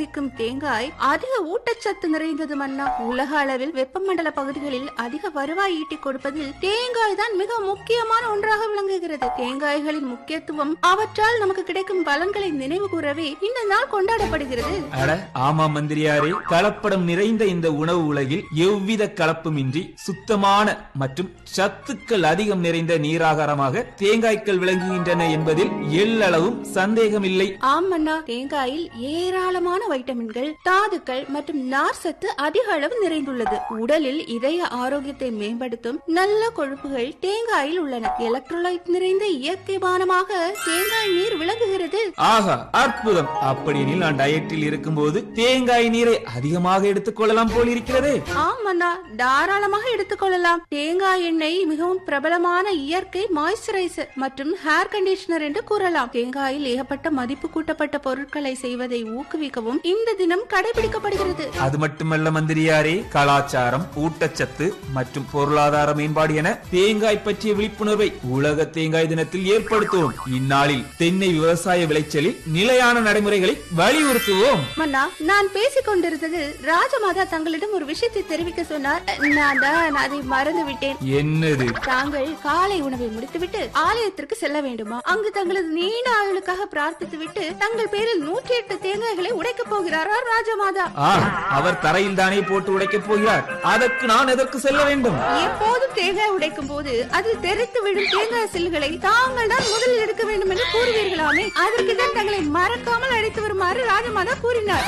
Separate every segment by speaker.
Speaker 1: வகிக்கும் தேங்காய் அதிக ஊட்டச்சத்து நிறைந்தது மன்னா உலக அளவில் வெப்பமண்டல பகுதிகளில் அதிக வருவாய் ஈட்டிக் கொடுப்பதில் தேங்காய் தான் மிக முக்கியமான ஒன்றாக விளங்குகிறது தேங்காய்களின் முக்கியத்துவம் அவற்றால் நமக்கு கிடைக்கும் பலன்களை நினைவு கூறவே இந்த நாள் கொண்டாடப்படுகிறது
Speaker 2: அட ஆமா மந்திரியாரே கலப்படம் நிறைந்த இந்த உணவு உலகில் எவ்வித கலப்புமின்றி சுத்தமான மற்றும் சத்துக்கள் அதிகம் நிறைந்த நீராகாரமாக தேங்காய்கள் விளங்குகின்றன என்பதில் எள்ளளவும் சந்தேகமில்லை
Speaker 1: ஆம் மன்னா தேங்காயில் ஏராளமான வைட்டமின்கள் தாதுக்கள் மற்றும் நார் சத்து அதிக அளவு நிறைந்துள்ளது உடலில் இதய ஆரோக்கியத்தை மேம்படுத்தும் நல்ல கொழுப்புகள் தேங்காயில் உள்ளன எலக்ட்ரோலைட் நிறைந்த இயற்கை பானமாக தேங்காய் நீர் விளங்குகிறது
Speaker 2: ஆஹா அற்புதம் அப்படியெனில் நான் டயட்டில் இருக்கும்போது தேங்காய் நீரை அதிகமாக எடுத்துக்கொள்ளலாம் போல் இருக்கிறதே
Speaker 1: ஆம் மன்னா தாராளமாக எடுத்துக்கொள்ளலாம் தேங்காய் எண்ணெய் மிகவும் பிரபலமான இயற்கை மாய்ஸ்சரைசர் மற்றும் ஹேர் கண்டிஷனர் என்று கூறலாம் தேங்காயில் ஏகப்பட்ட மதிப்பு கூட்டப்பட்ட பொருட்களை செய்வதை ஊக்குவிக்கவும் இந்த தினம் கடைபிடிக்கப்படுகிறது
Speaker 2: அது மட்டுமல்ல மந்திரியாரே கலாச்சாரம் ஊட்டச்சத்து மற்றும் பொருளாதார மேம்பாடு என தேங்காய் பற்றிய விழிப்புணர்வை உலக தேங்காய் தினத்தில் ஏற்படுத்துவோம் இந்நாளில் தென்னை விவசாய விளைச்சலில் நிலையான நடைமுறைகளை வலியுறுத்துவோம்
Speaker 1: மன்னா நான் பேசிக் கொண்டிருந்தது ராஜமாதா தங்களிடம் ஒரு விஷயத்தை தெரிவிக்க சொன்னார் நான் தான் அதை மறந்து விட்டேன்
Speaker 2: என்னது
Speaker 1: தாங்கள் காலை உணவை முடித்துவிட்டு ஆலயத்திற்கு செல்ல வேண்டுமா அங்கு தங்களது நீண்ட ஆயுளுக்காக பிரார்த்தித்துவிட்டு தங்கள் பேரில் நூற்றி எட்டு தேங்காய்களை உடைக்கப் போகிறாரா ராஜமாதா
Speaker 2: ஆ அவர் தரையில் தானே போட்டு உடைக்கப் போகிறார் அதற்கு நான் எதற்கு செல்ல வேண்டும்
Speaker 1: எப்போதும் தேங்காய் உடைக்கும் போது அதில் தெரித்து விழும் தேங்காய் சில்லுகளை தாங்கள் தான் முதலில் எடுக்க வேண்டும் என்று கூறுவீர்களாமே அதற்கு தான் தங்களை மறக்காமல் அழைத்து வருமாறு ராஜமாதா கூறினார்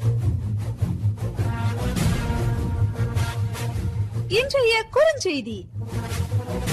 Speaker 3: இன்றைய குறுஞ்செய்தி